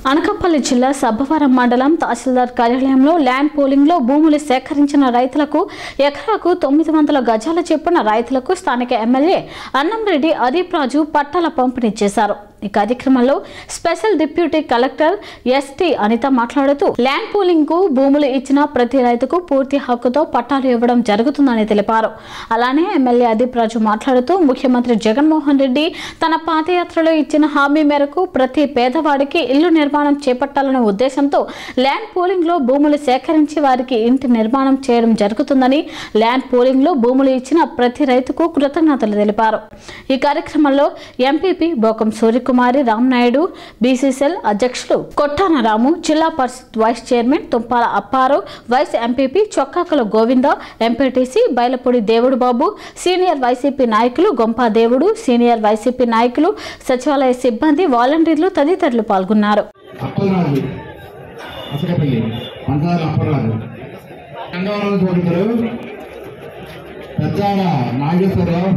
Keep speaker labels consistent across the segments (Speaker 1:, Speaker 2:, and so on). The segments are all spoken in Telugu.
Speaker 1: అనకాపల్లి జిల్లా సబ్బవరం మండలం తహసీల్దార్ కార్యాలయంలో ల్యాండ్ పోలింగ్లో భూములు సేకరించిన రైతులకు ఎకరాకు తొమ్మిది వందల గజాల చెప్పున రైతులకు స్థానిక ఎమ్మెల్యే అన్నంరెడ్డి అదీప్ రాజు పట్టాల పంపిణీ చేశారు ఈ కార్యక్రమంలో special deputy collector ST Anitha మాట్లాడుతూ ల్యాండ్ పూలింగ్ కు భూములు ఇచ్చిన ప్రతి రైతుకు పూర్తి హక్కుతో పట్టాలు ఇవ్వడం జరుగుతుందని తెలిపారు అలానే ఎమ్మెల్యే అదీప్ రాజు మాట్లాడుతూ ముఖ్యమంత్రి జగన్మోహన్ రెడ్డి తన పాదయాత్రలో ఇచ్చిన హామీ మేరకు ప్రతి పేదవాడికి ఇల్లు నిర్మాణం చేపట్టాలనే ఉద్దేశంతో ల్యాండ్ పూలింగ్ లో భూములు సేకరించి వారికి ఇంటి నిర్మాణం చేయడం జరుగుతుందని ల్యాండ్ పూలింగ్ లో భూములు ఇచ్చిన ప్రతి రైతుకు కృతజ్ఞతలు తెలిపారు ఈ కార్యక్రమంలో ఎంపీపీ బోకం సూర్యకుమారి రామ్నాయుడు బీసీసీఎల్ అధ్యక్షులు Kottana Ramu Zilla Parishad vice chairman Tumpala Apparao vice MPP Chokkakala Govinda MPTC Bailapudi Devudu Babu senior YCP నాయకులు గొంపా దేవుడు సీనియర్ వైసీపీ నాయకులు సచివాలయ సిబ్బంది వాలంటీర్లు తదితరులు పాల్గొన్నారు
Speaker 2: అప్పలరాజు అసకపల్లి పంచదార అప్పలరాజు గంగవరం చోటుకరు పెద్దాడ నాగేశ్వరరావు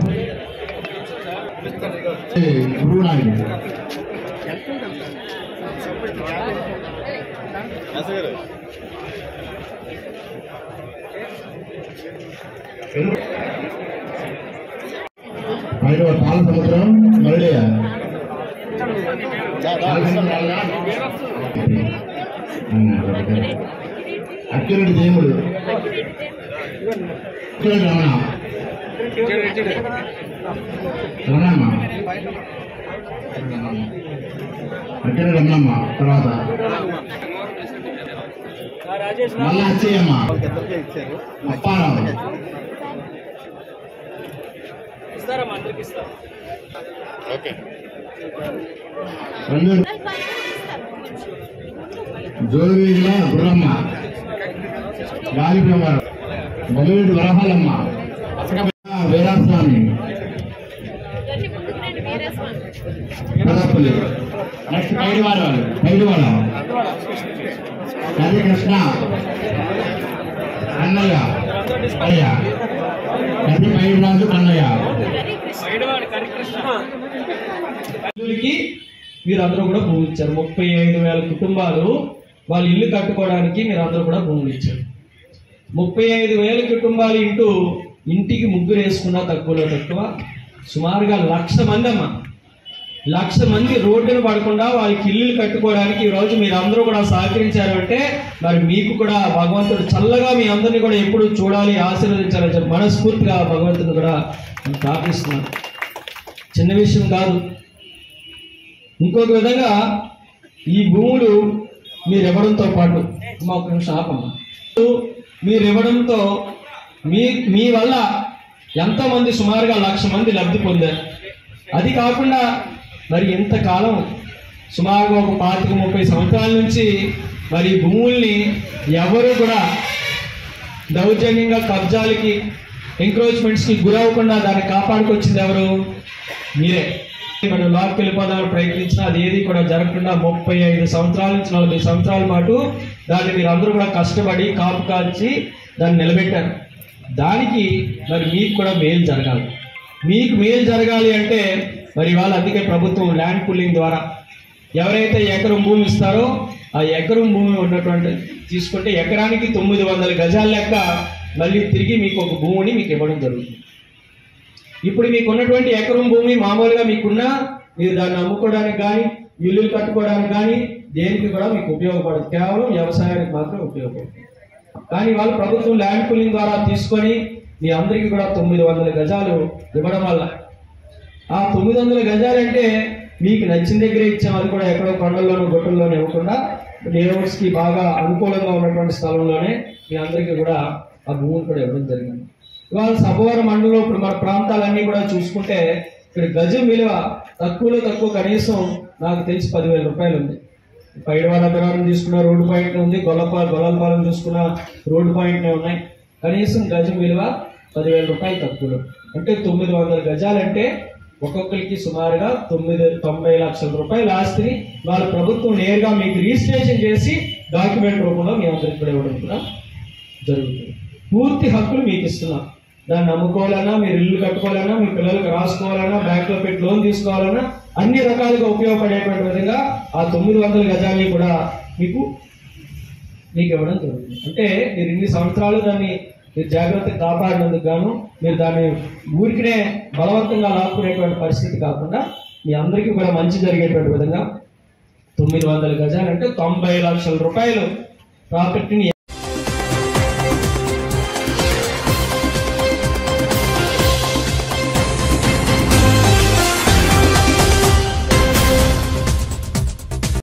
Speaker 2: గురువు నాయుడు మైలు పాల సముద్రం మరళయ్య అక్కిరెడ్డి దేవుడు అక్కిరెడ్డి రమణ రమణమ్మ అక్కిరెడ్డి రమణమ్మ తర్వాత మళ్ళా అచ్చయ్యమ్మ అప్పారావు రెండు జోగిల గుర్రమ్మ గాలి బ్రహ్మారావు బలివేడు వరహాలమ్మ వీరాస్వామి పెదపల్లి నెక్స్ట్ పైడివాడ వాళ్ళు పైడివాడ హరి కృష్ణ కన్నయ్య అయ్య హరి పైడిరాజు కన్నయ్య
Speaker 3: రైతులకి మీరు అందరూ కూడా భూమి ఇచ్చారు ముప్పై ఐదు వేల కుటుంబాలు వాళ్ళు ఇల్లు కట్టుకోవడానికి మీరు అందరూ కూడా భూములు ఇచ్చారు ముప్పై ఐదు వేల కుటుంబాలు ఇంటూ ఇంటికి ముగ్గురు వేసుకున్నా తక్కువలో తక్కువ సుమారుగా లక్ష మంది అమ్మ లక్ష మంది రోడ్డును పడకుండా వాళ్ళకి ఇల్లు కట్టుకోవడానికి ఈ రోజు మీరు అందరూ కూడా సహకరించారు అంటే మరి మీకు కూడా భగవంతుడు చల్లగా మీ అందరినీ కూడా ఎప్పుడు చూడాలి ఆశీర్వదించాలని చెప్పి మనస్ఫూర్తిగా భగవంతుని కూడా నేను ప్రార్థిస్తున్నాను చిన్న విషయం కాదు ఇంకొక విధంగా ఈ భూములు మీరు ఇవ్వడంతో పాటు మా ఒక నిమిషం ఆపమ్మ మీరు ఇవ్వడంతో మీ మీ వల్ల ఎంతోమంది సుమారుగా లక్ష మంది లబ్ధి పొందారు అది కాకుండా మరి ఇంతకాలం సుమారుగా ఒక పాతిక ముప్పై సంవత్సరాల నుంచి మరి ఈ భూముల్ని ఎవరు కూడా దౌర్జన్యంగా కబ్జాలకి ఎంక్రోచ్మెంట్స్కి గురవ్వకుండా దాన్ని కాపాడుకొచ్చింది ఎవరు మీరే మనం లాక్ వెళ్ళిపోదామని ప్రయత్నించినా అది ఏది కూడా జరగకుండా ముప్పై ఐదు సంవత్సరాల నుంచి నలభై సంవత్సరాల పాటు దాన్ని మీరు అందరూ కూడా కష్టపడి కాపు కాల్చి దాన్ని నిలబెట్టారు దానికి మరి మీకు కూడా మేలు జరగాలి మీకు మేలు జరగాలి అంటే మరి వాళ్ళు అందుకే ప్రభుత్వం ల్యాండ్ పుల్లింగ్ ద్వారా ఎవరైతే ఎకరం భూమి ఇస్తారో ఆ ఎకరం భూమి ఉన్నటువంటి తీసుకుంటే ఎకరానికి తొమ్మిది వందల గజాల లెక్క మళ్ళీ తిరిగి మీకు ఒక భూమిని మీకు ఇవ్వడం జరుగుతుంది ఇప్పుడు మీకు ఉన్నటువంటి ఎకరం భూమి మామూలుగా మీకున్నా మీరు దాన్ని అమ్ముకోవడానికి కానీ ఇల్లులు కట్టుకోవడానికి కానీ దేనికి కూడా మీకు ఉపయోగపడదు కేవలం వ్యవసాయానికి మాత్రం ఉపయోగపడుతుంది కానీ వాళ్ళు ప్రభుత్వం ల్యాండ్ పులింగ్ ద్వారా తీసుకొని మీ అందరికీ కూడా తొమ్మిది వందల గజాలు ఇవ్వడం వల్ల ఆ తొమ్మిది వందల గజాలంటే మీకు నచ్చిన దగ్గరే ఇచ్చాం అది కూడా ఎక్కడో కొండల్లోనూ గుట్టల్లోనూ ఇవ్వకుండా లేఅవుట్స్ కి బాగా అనుకూలంగా ఉన్నటువంటి స్థలంలోనే మీ అందరికీ కూడా ఆ భూమిని కూడా ఇవ్వడం జరిగింది ఇవాళ సభవరం మండలంలో ఇప్పుడు మన ప్రాంతాలన్నీ కూడా చూసుకుంటే ఇక్కడ గజం విలువ తక్కువలో తక్కువ కనీసం నాకు తెలిసి పదివేల రూపాయలు ఉంది పైడవాడ అభిరామం తీసుకున్న రోడ్డు పాయింట్ ఉంది గొల్లపాల గొల్లపాలెం చూసుకున్న రోడ్డు పాయింట్ ఉన్నాయి కనీసం గజం విలువ పదివేల రూపాయలు తక్కువలో అంటే తొమ్మిది వందల గజాలంటే ఒక్కొక్కరికి సుమారుగా తొమ్మిది తొంభై లక్షల రూపాయల ఆస్తిని వాళ్ళ ప్రభుత్వం నేరుగా మీకు రిజిస్ట్రేషన్ చేసి డాక్యుమెంట్ రూపంలో మీ అందరికి కూడా ఇవ్వడం కూడా జరుగుతుంది పూర్తి హక్కులు మీకు ఇస్తున్నాం దాన్ని అమ్ముకోవాలన్నా మీరు ఇల్లు కట్టుకోవాలన్నా మీ పిల్లలకు రాసుకోవాలన్నా బ్యాంకులో పెట్టి లోన్ తీసుకోవాలన్నా అన్ని రకాలుగా ఉపయోగపడేటువంటి విధంగా ఆ తొమ్మిది వందల గజాలని కూడా మీకు మీకు ఇవ్వడం జరుగుతుంది అంటే మీరు ఇన్ని సంవత్సరాలు దాన్ని మీరు జాగ్రత్తగా కాపాడినందుకు గాను మీరు దాన్ని ఊరికినే బలవంతంగా లాక్కునేటువంటి పరిస్థితి కాకుండా మీ అందరికీ కూడా మంచి జరిగేటువంటి విధంగా తొమ్మిది వందల గజాలు అంటే తొంభై లక్షల రూపాయలు ప్రాపర్టీని